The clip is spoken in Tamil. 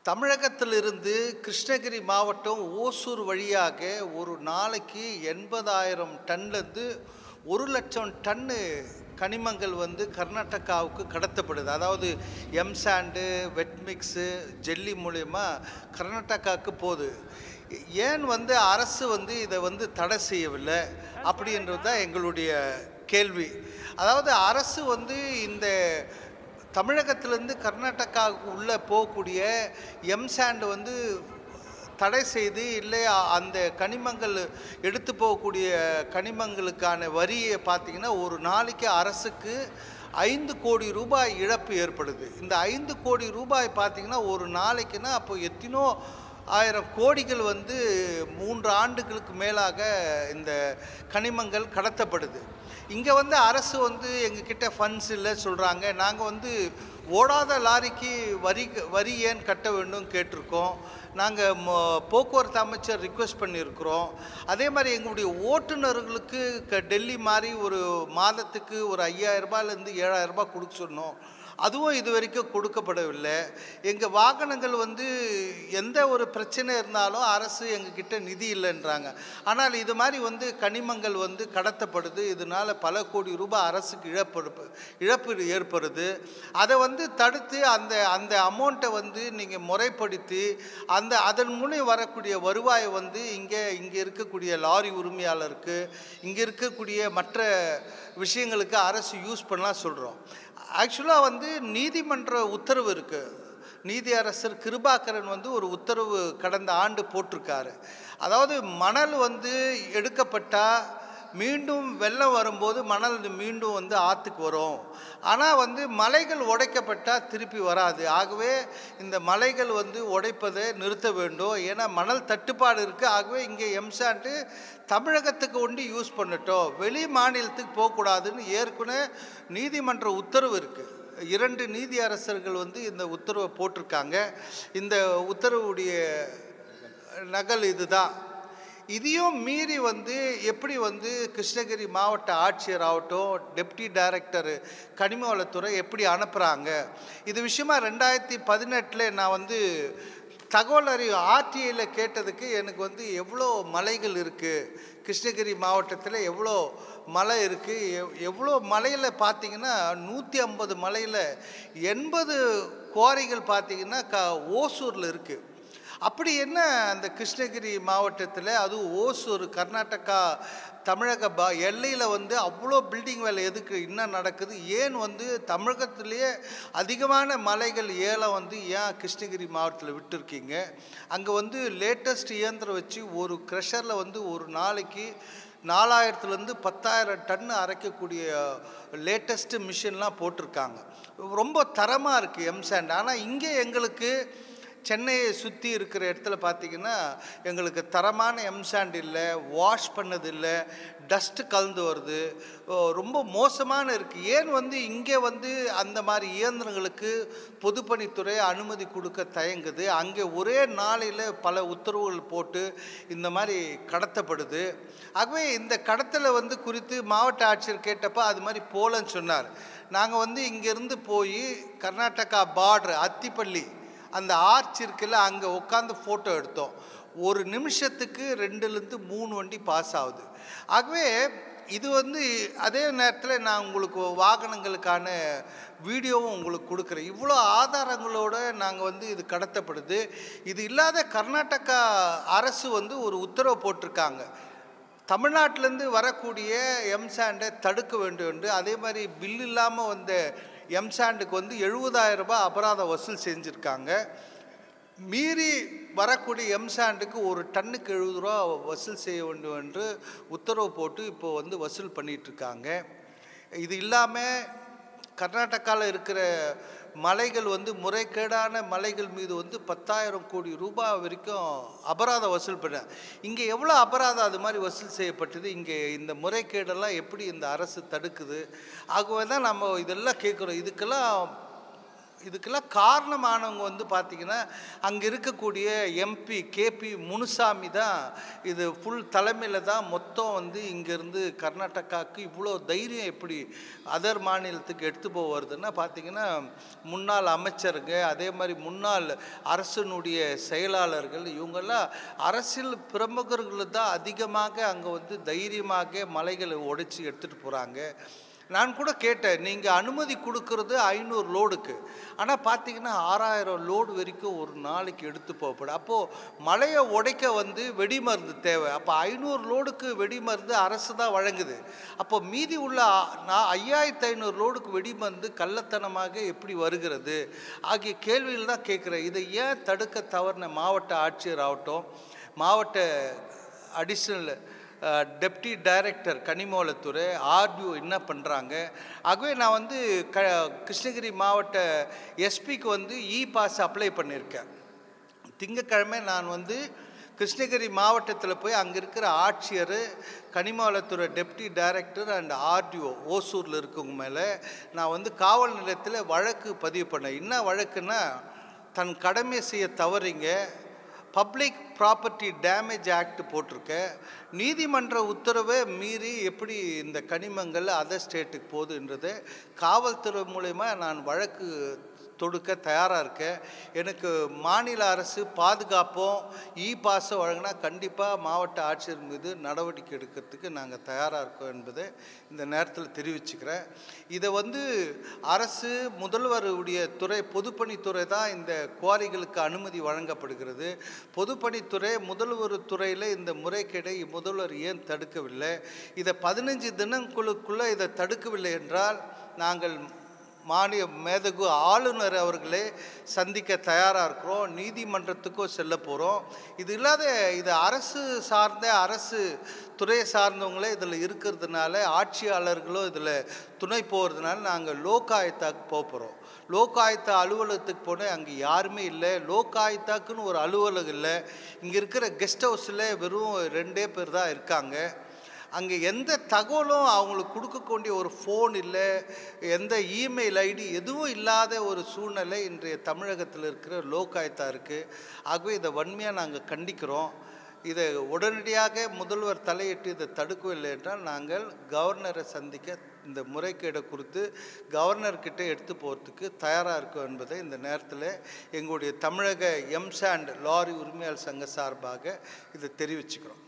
தமிழகத்திலிருந்து கிருஷ்ணகிரி மாவட்டம் ஓசூர் வழியாக ஒரு நாளைக்கு எண்பதாயிரம் டன்லேருந்து ஒரு லட்சம் டன்னு கனிமங்கள் வந்து கர்நாடகாவுக்கு கடத்தப்படுது அதாவது எம்சாண்டு வெட் மிக்ஸு ஜெல்லி மூலயமா கர்நாடகாவுக்கு போகுது ஏன் வந்து அரசு வந்து இதை வந்து தடை செய்யவில்லை அப்படின்றது தான் எங்களுடைய கேள்வி அதாவது அரசு வந்து இந்த தமிழகத்திலேருந்து கர்நாடகாவுக்கு உள்ளே போகக்கூடிய எம்சாண்ட் வந்து தடை செய்து இல்லை அந்த கனிமங்கள் எடுத்து போகக்கூடிய கனிமங்களுக்கான வரியை பார்த்திங்கன்னா ஒரு நாளைக்கு அரசுக்கு ஐந்து கோடி ரூபாய் இழப்பு ஏற்படுது இந்த ஐந்து கோடி ரூபாய் பார்த்திங்கன்னா ஒரு நாளைக்குன்னா அப்போ எத்தனோ ஆயிரம் கோடிகள் வந்து மூன்று ஆண்டுகளுக்கு மேலாக இந்த கனிமங்கள் கடத்தப்படுது இங்கே வந்து அரசு வந்து எங்ககிட்ட ஃபண்ட்ஸ் இல்லை சொல்கிறாங்க நாங்கள் வந்து ஓடாத லாரிக்கு வரி வரி ஏன் கட்ட வேண்டும் கேட்டிருக்கோம் நாங்கள் போக்குவரத்து அமைச்சர் ரிக்வெஸ்ட் பண்ணியிருக்கிறோம் அதே மாதிரி எங்களுடைய ஓட்டுநர்களுக்கு க டெல்லி மாதிரி ஒரு மாதத்துக்கு ஒரு ஐயாயிரரூபாலேருந்து ஏழாயிரரூபா கொடுக்க சொன்னோம் அதுவும் இது வரைக்கும் கொடுக்கப்படவில்லை எங்கள் வாகனங்கள் வந்து எந்த ஒரு பிரச்சனை இருந்தாலும் அரசு எங்ககிட்ட நிதி இல்லைன்றாங்க ஆனால் இது மாதிரி வந்து கனிமங்கள் வந்து கடத்தப்படுது இதனால் பல கோடி ரூபாய் அரசுக்கு இழப்பு இழப்பு ஏற்படுது அதை வந்து தடுத்து அந்த அந்த அமௌண்ட்டை வந்து நீங்கள் முறைப்படுத்தி அந்த அதன் மூலம் வரக்கூடிய வருவாயை வந்து இங்கே இங்கே இருக்கக்கூடிய லாரி உரிமையாளருக்கு இங்கே இருக்கக்கூடிய மற்ற விஷயங்களுக்கு அரசு யூஸ் பண்ணலாம் சொல்கிறோம் ஆக்சுவலாக வந்து நீதிமன்ற உத்தரவு இருக்குது நீதி அரசர் கிருபாகரன் வந்து ஒரு உத்தரவு கடந்த ஆண்டு போட்டிருக்காரு அதாவது மணல் வந்து எடுக்கப்பட்டால் மீண்டும் வெள்ளம் வரும்போது மணல் மீண்டும் வந்து ஆற்றுக்கு வரும் ஆனால் வந்து மலைகள் உடைக்கப்பட்டால் திருப்பி வராது ஆகவே இந்த மலைகள் வந்து உடைப்பதை நிறுத்த வேண்டும் ஏன்னா மணல் தட்டுப்பாடு இருக்குது ஆகவே இங்கே எம்சாண்டு தமிழகத்துக்கு ஒண்டி யூஸ் பண்ணட்டும் வெளி மாநிலத்துக்கு போகக்கூடாதுன்னு ஏற்கனவே நீதிமன்ற உத்தரவு இருக்குது இரண்டு நீதி அரசர்கள் வந்து இந்த உத்தரவை போட்டிருக்காங்க இந்த உத்தரவுடைய நகல் இதுதான் இதையும் மீறி வந்து எப்படி வந்து கிருஷ்ணகிரி மாவட்ட ஆட்சியர் ஆகட்டும் டெப்டி டைரக்டர் கனிம வளத்துறை எப்படி அனுப்புகிறாங்க இது விஷயமா ரெண்டாயிரத்தி பதினெட்டில் நான் வந்து தகவல் அறிவு ஆர்டிஐயில் கேட்டதுக்கு எனக்கு வந்து எவ்வளோ மலைகள் இருக்குது கிருஷ்ணகிரி மாவட்டத்தில் எவ்வளோ மலை இருக்குது எவ் எவ்வளோ மலையில் பார்த்தீங்கன்னா நூற்றி ஐம்பது மலையில் எண்பது குவாரிகள் பார்த்தீங்கன்னா க ஓசூரில் இருக்குது அப்படி என்ன அந்த கிருஷ்ணகிரி மாவட்டத்தில் அதுவும் ஓசூர் கர்நாடகா தமிழக பா எல்லையில் வந்து அவ்வளோ பில்டிங் வேலை எதுக்கு என்ன நடக்குது ஏன் வந்து தமிழகத்திலேயே அதிகமான மலைகள் ஏலம் வந்து ஏன் கிருஷ்ணகிரி மாவட்டத்தில் விட்டுருக்கீங்க அங்கே வந்து லேட்டஸ்ட் இயந்திரம் வச்சு ஒரு க்ரெஷரில் வந்து ஒரு நாளைக்கு நாலாயிரத்துலேருந்து பத்தாயிரம் டன் அரைக்கக்கூடிய லேட்டஸ்ட்டு மிஷின்லாம் போட்டிருக்காங்க ரொம்ப தரமாக இருக்குது எம்சாண்ட் ஆனால் இங்கே எங்களுக்கு சென்னையை சுற்றி இருக்கிற இடத்துல பார்த்திங்கன்னா எங்களுக்கு தரமான எம்சாண்ட் இல்லை வாஷ் பண்ணது இல்லை டஸ்ட்டு கலந்து வருது ரொம்ப மோசமான இருக்குது ஏன் வந்து இங்கே வந்து அந்த மாதிரி இயந்திரங்களுக்கு பொதுப்பணித்துறை அனுமதி கொடுக்க தயங்குது அங்கே ஒரே நாளையில் பல உத்தரவுகள் போட்டு இந்த மாதிரி கடத்தப்படுது ஆகவே இந்த கடத்தலை வந்து குறித்து மாவட்ட ஆட்சியர் கேட்டப்போ அது மாதிரி போலன்னு சொன்னார் நாங்கள் வந்து இங்கேருந்து போய் கர்நாடகா பார்டர் அத்திப்பள்ளி அந்த ஆர்ச் இருக்குல்ல அங்கே உட்காந்து ஃபோட்டோ எடுத்தோம் ஒரு நிமிஷத்துக்கு ரெண்டுலேருந்து மூணு வண்டி பாஸ் ஆகுது ஆகவே இது வந்து அதே நேரத்தில் நான் உங்களுக்கு வாகனங்களுக்கான வீடியோவும் உங்களுக்கு கொடுக்குறேன் இவ்வளோ ஆதாரங்களோடு நாங்கள் வந்து இது கடத்தப்படுது இது இல்லாத கர்நாடகா அரசு வந்து ஒரு உத்தரவு போட்டிருக்காங்க தமிழ்நாட்டிலேருந்து வரக்கூடிய எம்சாண்டை தடுக்க வேண்டும் என்று அதே மாதிரி பில் இல்லாமல் வந்த எம்சாண்டுக்கு வந்து எழுபதாயிரம் ரூபாய் அபராதம் வசூல் செஞ்சுருக்காங்க மீறி வரக்கூடிய எம்சாண்டுக்கு ஒரு டன்னுக்கு எழுபது ரூபா வசூல் செய்ய வேண்டும் என்று உத்தரவு போட்டு இப்போ வந்து வசூல் பண்ணிகிட்ருக்காங்க இது இல்லாமல் கர்நாடகாவில் இருக்கிற மலைகள் வந்து முறைகேடான மலைகள் மீது வந்து பத்தாயிரம் கோடி ரூபாய் வரைக்கும் அபராதம் வசூல் பண்ண இங்கே எவ்வளோ அபராதம் அது மாதிரி வசூல் செய்யப்பட்டது இங்கே இந்த முறைகேடெல்லாம் எப்படி இந்த அரசு தடுக்குது ஆகவே தான் நம்ம இதெல்லாம் கேட்குறோம் இதுக்கெல்லாம் இதுக்கெல்லாம் காரணமானவங்க வந்து பார்த்திங்கன்னா அங்கே இருக்கக்கூடிய எம்பி கேபி முனுசாமி தான் இது ஃபுல் தலைமையில் தான் மொத்தம் வந்து இங்கேருந்து கர்நாடகாவுக்கு இவ்வளோ தைரியம் எப்படி அதர் மாநிலத்துக்கு எடுத்து போக வருதுன்னா பார்த்திங்கன்னா முன்னாள் அமைச்சருங்க அதே மாதிரி முன்னாள் அரசனுடைய செயலாளர்கள் இவங்கெல்லாம் அரசியல் பிரமுகர்கள் தான் அதிகமாக அங்கே வந்து தைரியமாக மலைகளை உடைச்சி எடுத்துகிட்டு போகிறாங்க நான் கூட கேட்டேன் நீங்கள் அனுமதி கொடுக்கறது ஐநூறு லோடுக்கு ஆனால் பார்த்தீங்கன்னா ஆறாயிரம் லோடு வரைக்கும் ஒரு நாளைக்கு எடுத்து போகப்படும் அப்போது மலையை உடைக்க வந்து வெடிமருந்து தேவை அப்போ ஐநூறு லோடுக்கு வெடிமருந்து அரசு தான் வழங்குது அப்போ மீதி உள்ள ஆ- நான் ஐயாயிரத்து ஐநூறு லோடுக்கு வெடிமருந்து கள்ளத்தனமாக எப்படி வருகிறது ஆகிய கேள்விகள் தான் கேட்குறேன் இதை ஏன் தடுக்க தவறின மாவட்ட ஆட்சியர் ஆகட்டும் மாவட்ட அடிஷ்னல் டெப்டி டைரக்டர் கனிமூலத்துறை ஆர்டிஓ என்ன பண்ணுறாங்க ஆகவே நான் வந்து க கிருஷ்ணகிரி மாவட்ட எஸ்பிக்கு வந்து இ பாஸ் அப்ளை பண்ணியிருக்கேன் திங்கக்கிழமை நான் வந்து கிருஷ்ணகிரி மாவட்டத்தில் போய் அங்கே இருக்கிற ஆட்சியர் கனிமவளத்துறை டெப்டி டைரக்டர் அண்ட் ஆர்டிஓ ஓசூரில் இருக்கவங்க மேலே நான் வந்து காவல் நிலையத்தில் வழக்கு பதிவு பண்ணேன் என்ன வழக்குன்னா தன் கடமை செய்ய தவறிங்க பப்ளிக் ப்ராப்பர்ட்டி டேமேஜ் ஆக்ட் போட்டிருக்க நீதிமன்ற உத்தரவை மீறி எப்படி இந்த கனிமங்கள் அதர் ஸ்டேட்டுக்கு போகுதுன்றதை காவல்துறை மூலயமா நான் வழக்கு தொடுக்க தயாராக இருக்கேன் எனக்கு மாநில அரசு பாதுகாப்போம் இ பாஸை வழங்கினா கண்டிப்பாக மாவட்ட ஆட்சியர் மீது நடவடிக்கை எடுக்கிறதுக்கு நாங்கள் தயாராக இருக்கோம் என்பதை இந்த நேரத்தில் தெரிவிச்சுக்கிறேன் இதை வந்து அரசு முதல்வருடைய துறை பொதுப்பணித்துறை தான் இந்த குவாரிகளுக்கு அனுமதி வழங்கப்படுகிறது பொதுப்பணித்துறை முதல்வர் துறையில் இந்த முறைகேடை முதல்வர் ஏன் தடுக்கவில்லை இதை பதினஞ்சு தினங்களுக்குள்ளே இதை தடுக்கவில்லை என்றால் நாங்கள் மாநில மேதகு ஆளுநர் அவர்களே சந்திக்க தயாராக இருக்கிறோம் நீதிமன்றத்துக்கும் செல்ல போகிறோம் இது இல்லாத இது அரசு சார்ந்த அரசு துறை சார்ந்தவங்களே இதில் இருக்கிறதுனால ஆட்சியாளர்களும் இதில் துணை போகிறதுனால நாங்கள் லோகாயுத்தாக்கு போக போகிறோம் லோகாயுத்தா அலுவலகத்துக்கு போனால் அங்கே யாருமே இல்லை லோகாயுத்தாக்குன்னு ஒரு அலுவலகம் இல்லை இங்கே இருக்கிற கெஸ்ட் ஹவுஸில் வெறும் ரெண்டே பேர் தான் இருக்காங்க அங்கே எந்த தகவலும் அவங்களுக்கு கொடுக்கக்கூடிய ஒரு ஃபோன் இல்லை எந்த இமெயில் ஐடி எதுவும் இல்லாத ஒரு சூழ்நிலை இன்றைய தமிழகத்தில் இருக்கிற லோகாயத்தா இருக்குது ஆகவே இதை வன்மையாக நாங்கள் கண்டிக்கிறோம் இதை உடனடியாக முதல்வர் தலையிட்டு இதை தடுக்கவில்லை என்றால் நாங்கள் கவர்னரை சந்திக்க இந்த முறைகேடை குறித்து கவர்னர்கிட்ட எடுத்து போகிறதுக்கு தயாராக இருக்கோம் என்பதை இந்த நேரத்தில் எங்களுடைய தமிழக எம்சாண்ட் லாரி உரிமையாளர் சங்க சார்பாக இதை தெரிவிச்சுக்கிறோம்